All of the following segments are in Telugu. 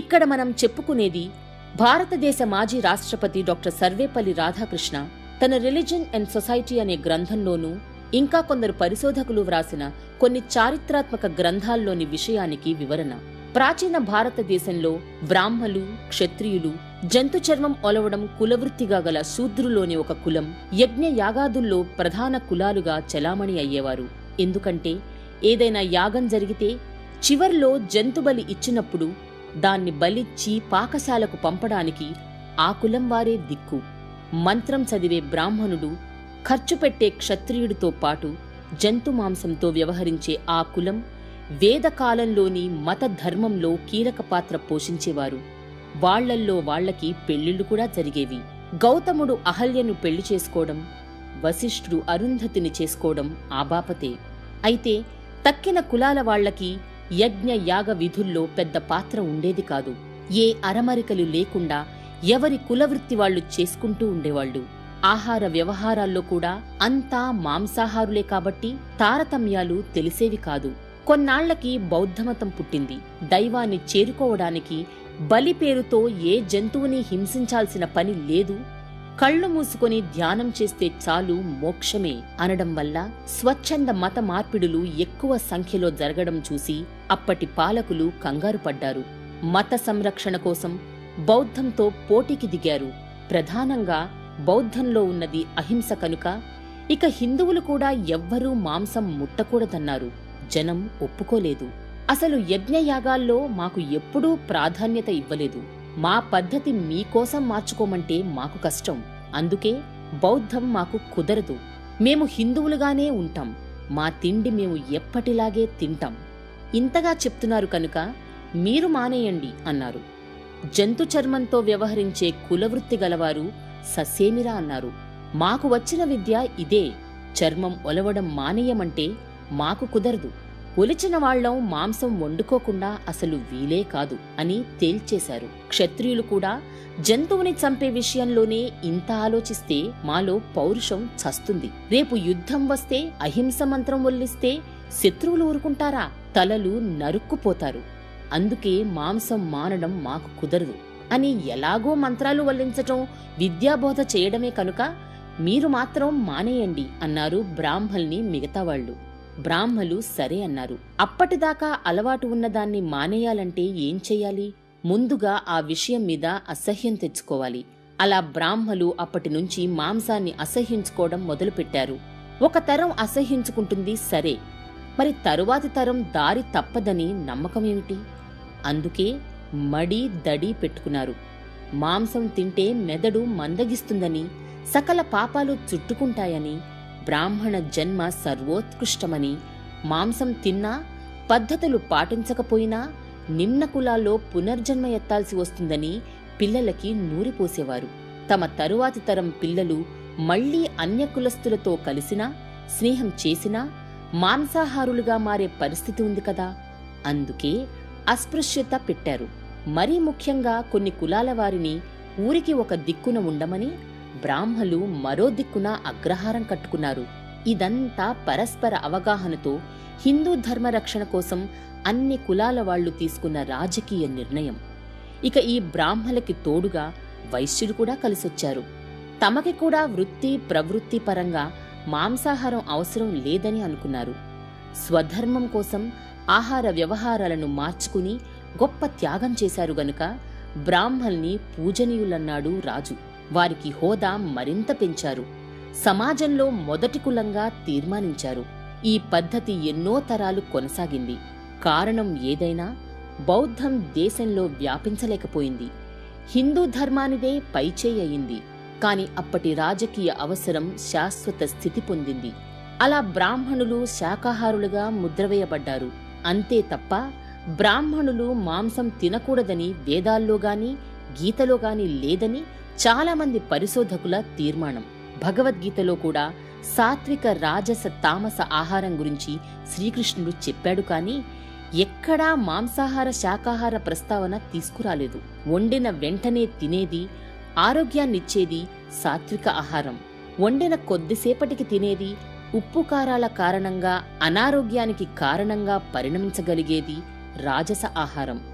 ఇక్కడ మనం చెప్పుకునేది భారతదేశ మాజీ రాష్ట్రపతి డాక్టర్ సర్వేపల్లి రాధాకృష్ణ తన రిలిజన్ అండ్ సొసైటీ అనే గ్రంథంలోనూ ఇంకా కొందరు పరిశోధకులు వ్రాసిన కొన్ని చారిత్రాత్మక గ్రంథాల్లోని విషయానికి వివరణ ప్రాచీన భారతదేశంలో బ్రాహ్మలు క్షత్రియులు జంతు చర్మం ఒలవడం కులవృత్తిగా గల శూద్రులోని ఒక కులం యజ్ఞ యాగాదుల్లో ప్రధాన కులాలుగా చలామణి అయ్యేవారు ఎందుకంటే ఏదైనా యాగం జరిగితే చివర్లో జంతుబలి ఇచ్చినప్పుడు దాన్ని బలిచ్చి పాకశాలకు పంపడానికి ఆ కులం వారే దిక్కు మంత్రం చదివే బ్రాహ్మణుడు ఖర్చు పెట్టే క్షత్రియుడితో పాటు జంతు మాంసంతో వ్యవహరించే ఆ కులం వేదకాలంలోని మత ధర్మంలో కీలక పాత్ర పోషించేవారు వాళ్లల్లో వాళ్లకి పెళ్లిళ్లు కూడా జరిగేవి గౌతముడు అహల్యను పెళ్లి చేసుకోవడం వశిష్ఠుడు అరుంధతిని చేసుకోవడం ఆ బాపతే అయితే తక్కిన కులాల వాళ్లకి యజ్ఞ యాగ విధుల్లో పెద్ద పాత్ర ఉండేది కాదు ఏ అరమరికలు లేకుండా ఎవరి కులవృత్తి వాళ్ళు చేసుకుంటూ ఉండేవాళ్లు ఆహార వ్యవహారాల్లో కూడా అంతా మాంసాహారులే కాబట్టి తారతమ్యాలు తెలిసేవి కాదు కొన్నాళ్లకి బౌద్ధమతం పుట్టింది దైవాన్ని చేరుకోవడానికి బలి పేరుతో ఏ జంతువుని హింసించాల్సిన పని లేదు కళ్ళు మూసుకొని ధ్యానం చేస్తే చాలు మోక్షమే అనడం వల్ల స్వచ్ఛంద మత మార్పిడులు ఎక్కువ సంఖ్యలో జరగడం చూసి అప్పటి పాలకులు కంగారు పడ్డారు మత సంరక్షణ కోసం బౌద్ధంతో పోటీకి దిగారు ప్రధానంగా బౌద్ధంలో ఉన్నది అహింస కనుక ఇక హిందువులు కూడా ఎవ్వరూ మాంసం ముట్టకూడదన్నారు జనం ఒప్పుకోలేదు అసలు యజ్ఞయాగాల్లో మాకు ఎప్పుడూ ప్రాధాన్యత ఇవ్వలేదు మా పద్ధతి మీకోసం మార్చుకోమంటే మాకు కష్టం అందుకే బౌద్ధం మాకు కుదరదు మేము హిందువులుగానే ఉంటాం మా తిండి మేము ఎప్పటిలాగే తింటాం ఇంతగా చెప్తున్నారు కనుక మీరు మానేయండి అన్నారు జంతు చర్మంతో వ్యవహరించే కులవృత్తి గలవారు ససేమిరా అన్నారు మాకు వచ్చిన విద్య ఇదే చర్మం ఒలవడం మానేయమంటే మాకు కుదరదు ఒలిచిన వాళ్లం మాంసం వండుకోకుండా అసలు వీలే కాదు అని తేల్చేశారు క్షత్రియులు కూడా జంతువుని చంపే విషయంలోనే ఇంత ఆలోచిస్తే మాలో పౌరుషం చస్తుంది రేపు యుద్ధం వస్తే అహింస మంత్రం వల్లిస్తే శత్రువులు ఊరుకుంటారా తలలు నరుక్కుపోతారు అందుకే మాంసం మానడం మాకు కుదరదు అని ఎలాగో మంత్రాలు వల్లించటం విద్యాబోధ చేయడమే కనుక మీరు మాత్రం మానేయండి అన్నారు బ్రాహ్మల్ని మిగతా వాళ్ళు బ్రాహ్మలు సరే అన్నారు అప్పటిదాకా అలవాటు ఉన్నదాన్ని మానేయాలంటే ఏం చెయ్యాలి ముందుగా ఆ విషయం మీద అసహ్యం తెచ్చుకోవాలి అలా బ్రాహ్మలు అప్పటి నుంచి మాంసాన్ని అసహ్యించుకోవడం మొదలుపెట్టారు ఒక తరం అసహ్యించుకుంటుంది సరే మరి తరువాతి తరం దారి తప్పదని నమ్మకమేమిటి అందుకే మడి దడి పెట్టుకున్నారు మాంసం తింటే మెదడు మందగిస్తుందని సకల పాపాలు చుట్టుకుంటాయని బ్రాహ్మణ జన్మ సర్వోత్కృష్టమని మాంసం తిన్నా పద్ధతులు పాటించకపోయినా నిమ్న కులాల్లో పునర్జన్మ ఎత్తాల్సి వస్తుందని పిల్లలకి నూరిపోసేవారు తమ తరువాతి తరం పిల్లలు మళ్లీ అన్య కులస్తులతో కలిసినా స్నేహం చేసినా మాంసాహారులుగా మారే పరిస్థితి ఉంది కదా అందుకే అస్పృశ్యత పెట్టారు మరీ ముఖ్యంగా కొన్ని కులాల వారిని ఊరికి ఒక దిక్కున ఉండమని బ్రాహ్మలు మరో దిక్కున అగ్రహారం కట్టుకున్నారు ఇదంతా పరస్పర అవగాహనతో హిందూ ధర్మ రక్షణ కోసం అన్ని కులాల వాళ్లు తీసుకున్న రాజకీయ నిర్ణయం ఇక ఈ బ్రాహ్మలకి తోడుగా వైశ్యులు కూడా కలిసొచ్చారు తమకి కూడా వృత్తి ప్రవృత్తి పరంగా మాంసాహారం అవసరం లేదని అనుకున్నారు స్వధర్మం కోసం ఆహార వ్యవహారాలను మార్చుకుని గొప్ప త్యాగం చేశారు గనుక బ్రాహ్మల్ని పూజనీయులన్నాడు రాజు వారికి హోదా మరింత పెంచారు సమాజంలో మొదటి కులంగా తీర్మానించారు ఈ పద్ధతి ఎన్నో తరాలు కొనసాగింది కారణం ఏదైనా బౌద్ధం దేశంలో వ్యాపించలేకపోయింది హిందూ ధర్మానిదే పైచేయి అయింది కాని అప్పటి రాజకీయ అవసరం శాశ్వత స్థితి పొందింది అలా బ్రాహ్మణులు శాకాహారులుగా ముద్రవేయబడ్డారు అంతే తప్ప బ్రాహ్మణులు మాంసం తినకూడదని వేదాల్లో గాని గీతలో గాని లేదని చాలామంది పరిశోధకుల తీర్మానం భగవద్గీతలో కూడా సాత్విక రాజస తామస ఆహారం గురించి శ్రీకృష్ణుడు చెప్పాడు కాని ఎక్కడా మాంసాహార శాకాహార ప్రస్తావన తీసుకురాలేదు వండిన వెంటనే తినేది ఆరోగ్యాన్నిచ్చేది సాత్విక ఆహారం వండిన కొద్దిసేపటికి తినేది ఉప్పు కారాల కారణంగా అనారోగ్యానికి కారణంగా పరిణమించగలిగేది రాజస ఆహారం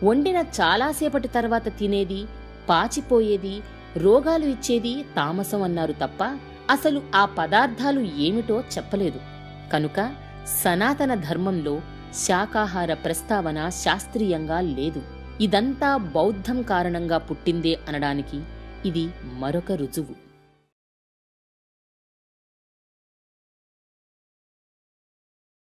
వండిన చాలాసేపటి తర్వాత తినేది పాచిపోయేది రోగాలు ఇచ్చేది తామసం అన్నారు తప్ప అసలు ఆ పదార్థాలు ఏమిటో చెప్పలేదు కనుక సనాతన ధర్మంలో శాకాహార ప్రస్తావన శాస్త్రీయంగా లేదు ఇదంతా బౌద్ధం కారణంగా పుట్టిందే అనడానికి ఇది మరొక రుజువు